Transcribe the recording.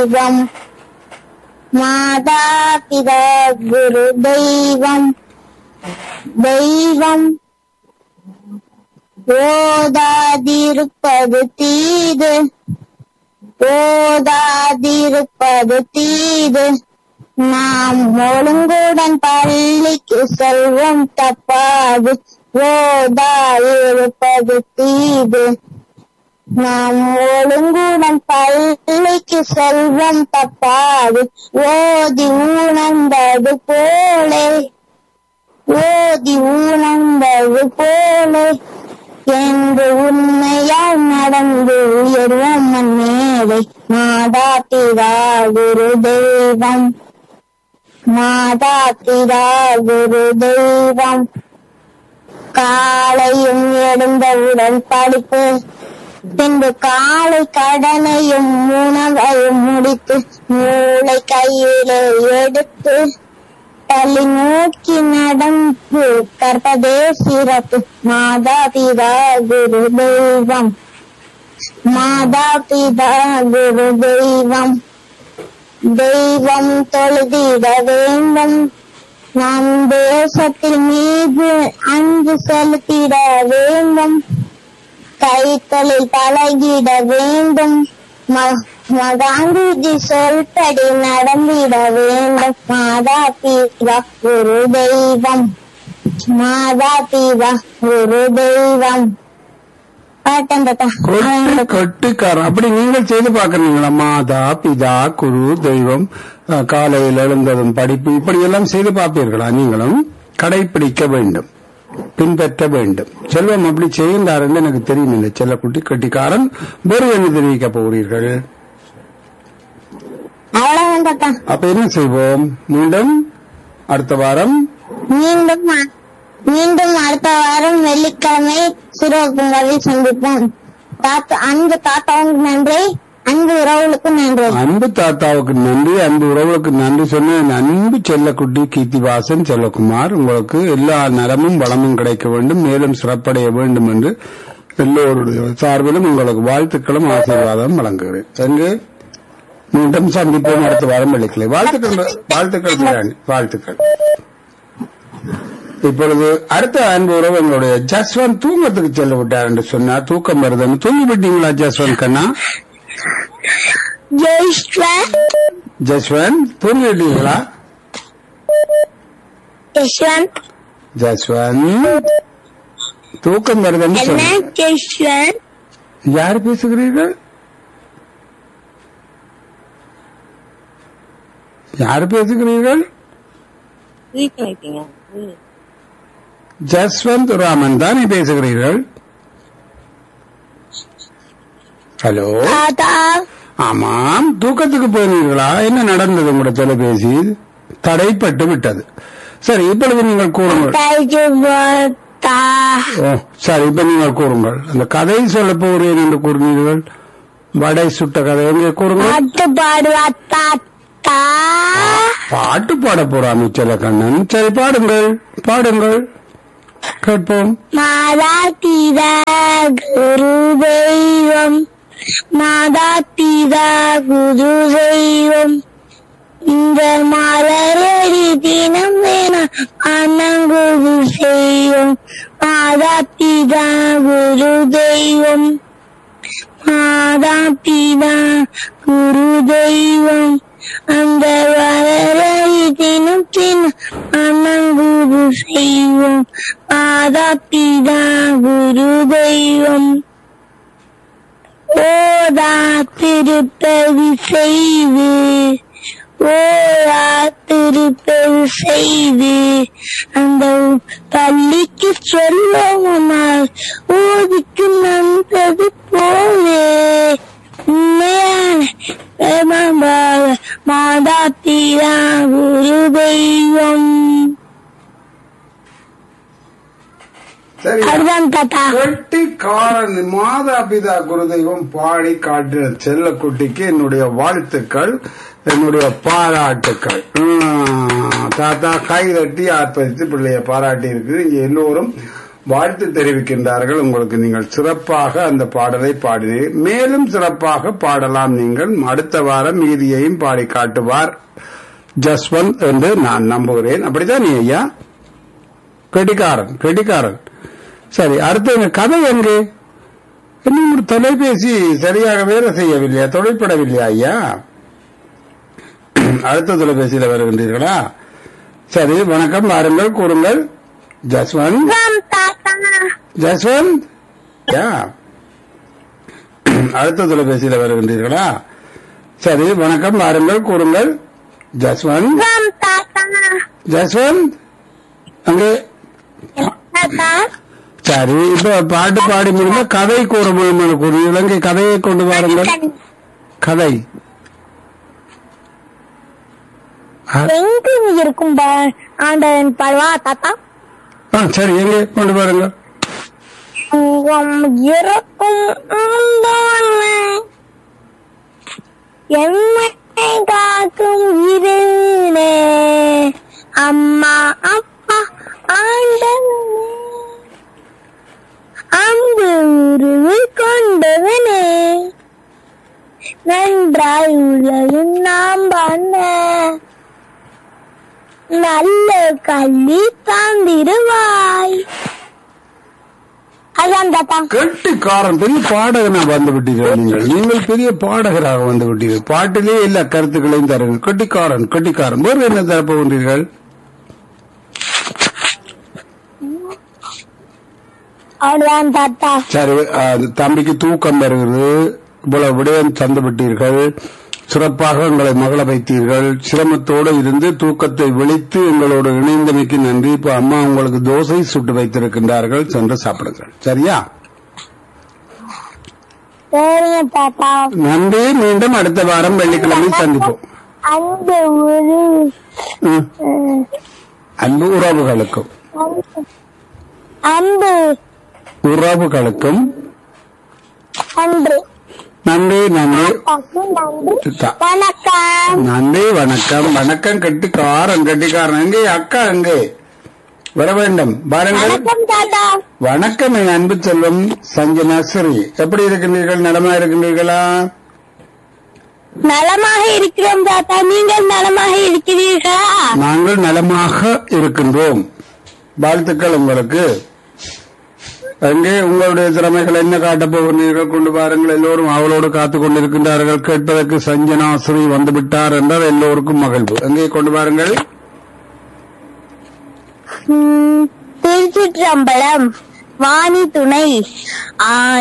தெய்வம் மாதா பிதா குரு தெய்வம் தெய்வம் ஓதாதிருப்பது தீது ஓதாதிருப்பது தீது நாம் ஒழுங்குடன் பள்ளிக்கு செல்வம் தப்பாது ஓதா இருப்பது தீது நாம் ஒழுங்குடன் பள்ளிக்கு செல்வம் தப்பாது ஓதி உணர்ந்தது போலே ஓதி உணர்ந்தது போலே என்று உண்மையால் நடந்து உயர்வோம் மன்னேரை மாதா பிதா குரு தெய்வம் மாதா பிதா குரு தெய்வம் காலையும் எழுந்தவுடன் படிப்பு பின்பு காலை கடனையும் உணவையும் முடித்து மூளை கையிலே எடுத்து பள்ளி நோக்கி நடந்து கற்பதே சிறப்பு மாதா பிதா குரு தெய்வம் மாதா பிதா குரு தெய்வம் தெய்வம் தொழுதிட வேண்டும் நம் தேசத்தின் மீது அன்பு செலுத்திட வேண்டும் கைத்தொழில் பழகிட வேண்டும் ம- மகாந்திஜி சொல்படி நடந்திட வேண்டும் மாதா பிதா குரு தெய்வம் மாதா பிதா குரு தெய்வம் பாட்டம் தாத்தா கொட்டு கொட்டுக்காரன் அப்படி நீங்கள் செய்து பார்க்கறீங்களா மாதா பிதா குரு தெய்வம் அஹ், காலையில் எழுந்ததும் படிப்பு இப்படி எல்லாம் செய்து பார்ப்பீர்களா நீங்களும் கடைபிடிக்க வேண்டும் பின்பற்ற வேண்டும் செல்வம் அப்படி செய்கின்றார் என்று எனக்கு தெரியும் இந்த செல்லக்குட்டி கட்டிக்காரன் வேறு என்ன தெரிவிக்க போகிறீர்கள் அவ்வளவுதான் தாத்தா அப்ப என்ன செய்வோம் மீண்டும் அடுத்த வாரம் மீண்டும் அ- மீண்டும் அடுத்த வாரம் வெள்ளிக்கிழமை சிறுவகுங்காவில் சந்திப்போம் தாத்தா அன்பு தாத்தாவுக்கு நன்றி அன்பு உறவுகளுக்கு நன்றி அன்பு தாத்தாவுக்கு நன்றி அன்பு உறவுகளுக்கு நன்றி சொன்ன என் அன்பு செல்லக்குட்டி கீர்த்திவாசன் செல்லகுமார் உங்களுக்கு எல்லா நலமும் வளமும் கிடைக்க வேண்டும் மேலும் சிறப்படைய வேண்டும் என்று எல்லோருடைய சார்பிலும் உங்களுக்கு வாழ்த்துக்களும் ஆசீர்வாதம் வழங்குகிறேன் எங்கு மீண்டும் சந்திப்போம் அடுத்த வாரம் வெள்ளிக்கிழமை வாழ்த்துக்கள் வாழ்த்துக்கள் பிரியாணி வாழ்த்துக்கள் இப்பொழுது அடுத்த அன்பு உறவு எங்களுடைய ஜஸ்வந்த் தூங்கத்துக்கு செல்ல விட்டார் என்று சொன்னார் தூக்கம் வருதுன்னு தூங்கி விட்டீங்களா ஜஸ்வந்த் கண்ணா ஜெய்ஸ்வந்த் ஜஸ்வந்த் தூங்கிட்டீங்களா யஷ்வந்த் ஜஸ்வந்த் தூக்கம் வருதுன்னு என்ன சொல்லு ஜெய்ஸ்வந்த் யார் பேசுகிறீர்கள் யார் பேசுகிறீர்கள் வீட்டு வைப்பீங்க ஜஸ்வந்த் ராமன் தானே பேசுகிறீர்கள் ஹலோ தாத்தா ஆமாம் தூக்கத்துக்கு போனீர்களா என்ன நடந்தது உங்களோட தொலைபேசி தடைப்பட்டு விட்டது சரி இப்பொழுது நீங்கள் கூறுங்கள் தேங்க்யூ தாத்தா ஓ சரி இப்ப நீங்கள் கூறுங்கள் அந்த கதை சொல்ல போகிறேன் என்று கூறினீர்கள் வடை சுட்ட கதை எங்கே கூறுங்கள் பாட்டு பாடுவா தாத்தா பாட்டு பாட போறான் உச்சல கண்ணன் சரி பாடுங்கள் பாடுங்கள் கேட்போம் மாதா பிதா குரு தெய்வம் மாதா பிதா குரு தெய்வம் இந்த மலரடி தினம் வேணாம் அண்ணங்குரு செய்யும் மாதா பிதா குரு தெய்வம் மாதா பிதா குரு தெய்வம் அந்த வளரடி தினம் தினம் அண்ணங்குரு செய்வோம் மாதா பிதா குரு தெய்வம் ஓதா திருப்பதி செய்து ஓதா திருப்பதி செய்து அந்த பள்ளிக்கு சொல்லுவனால் ஓதிக்கு நந்தது போலே உண்மையான பிரமபாவ மாதா பிதா குரு தெய்வம் சரி அதுதான் தாத்தா வெட்டிக்காரன் மாதா பிதா குருதெய்வம் பாடி காட்டுற செல்லக்குட்டிக்கு என்னுடைய வாழ்த்துக்கள் என்னுடைய பாராட்டுக்கள் உம், தாத்தா கை தட்டி ஆர்ப்பரித்து பிள்ளைய பாராட்டி இருக்குது இங்க எல்லோரும் வாழ்த்து தெரிவிக்கின்றார்கள் உங்களுக்கு நீங்கள் சிறப்பாக அந்த பாடலை பாடினீர் மேலும் சிறப்பாக பாடலாம் நீங்கள் அடுத்த வாரம் மீதியையும் பாடி காட்டுவார் ஜஸ்வந்த் என்று நான் நம்புகிறேன் அப்படித்தான் நீ ஐயா கெடிகாரன் கெடிகாரன் சரி அடுத்து இந்த கதை எங்கே இன்னும் ஒரு தொலைபேசி சரியாக வேலை செய்யவில்லையா தொழிற்படவில்லையா ஐயா அடுத்த தொலைபேசியில வருகின்றீர்களா சரி வணக்கம் வாருங்கள் கூறுங்கள் ஜஸ்வந்த் தாத்தா ஜஸ்வந்த் யா அடுத்த தொலைபேசியில வருகின்றீர்களா சரி வணக்கம் வாருங்கள் கூறுங்கள் ஜஸ்வந்த் தாத்தா ஜஸ்வந்த் அங்கே தாத்தா சரி இப்ப பாட்டு பாடி முடிந்த கதை கூற முடியும் கூறி இலங்கை கதையை கொண்டு வாருங்கள் கதை ஆ, எங்கு இருக்கும் ப- ஆண்டவன் பல்வா தாத்தா ஆ, சரி எங்கே கொண்டு வாருங்கள் எங்கும் இருக்கும் ஆண்டவன் எம்மை காக்கும் இருளே அம்மா அப்பா ஆண்டவனே அன்பு உருவு கொண்டவனே நன்றாய் உலகின் நாம் பண்ண நல்ல கல்வி தாந்திருவாய் அதான் தாத்தா கெட்டிக்காரன் பெரிய பாடகனா வந்து விட்டீர்கள் நீங்கள் நீங்கள் பெரிய பாடகராக வந்து விட்டீர்கள் பாட்டிலே எல்லா கருத்துக்களையும் தருங்கள் கெட்டிக்காரன் கெட்டிக்காரன் வேறு என்ன தரப்போகின்றீர்கள் அவ்வளவுதான் தாத்தா சரி ஆ, தம்பிக்கு தூக்கம் வருகிறது இவ்வளவு விடயம் தந்து விட்டீர்கள் சிறப்பாக உங்களை மகள வைத்தீர்கள் சிரமத்தோடு இருந்து தூக்கத்தை விழித்து எங்களோடு இணைந்தமைக்கு நன்றி இப்ப அம்மா உங்களுக்கு தோசை சுட்டு வைத்திருக்கின்றார்கள் சென்று சாப்பிடுங்கள் சரியா சரிங்க தாத்தா நன்றி மீண்டும் அடுத்த வாரம் வெள்ளிக்கிழமை சந்திப்போம் அந்த ஒரு ம். அன்பு உறவுகளுக்கும் அன்பு உறவுகளுக்கும் அன்று நன்றி நன்றி நன்றி தா- வணக்கம் நன்றி வணக்கம் வணக்கம் கட்டிக்காரன் கட்டிக்காரன் எங்கே அக்கா எங்கே வர வேண்டும் பாருங்கள் வணக்கம் தாத்தா வணக்கம் என் அன்பு செல்வம் சஞ்சனா ஸ்ரீ எப்படி இருக்கின்றீர்கள் நலமா இருக்கின்றீர்களா நலமாக இருக்கிறோம் தாத்தா நீங்கள் நலமாக இருக்கிறீர்களா நாங்கள் நலமாக இருக்கின்றோம் வாழ்த்துக்கள் உங்களுக்கு எங்கே உங்களுடைய திறமைகள் என்ன காட்டப் போகிறீர்கள் கொண்டு பாருங்கள் எல்லோரும் அவளோடு காத்துக் கொண்டிருக்கின்றார்கள் கேட்பதற்கு சஞ்சனா ஸ்ரீ வந்துவிட்டார் என்றால் எல்லோருக்கும் மகிழ்வு எங்கே கொண்டு பாருங்கள் ம், திருச்சிற்றம்பலம் வாணி துணை ஆ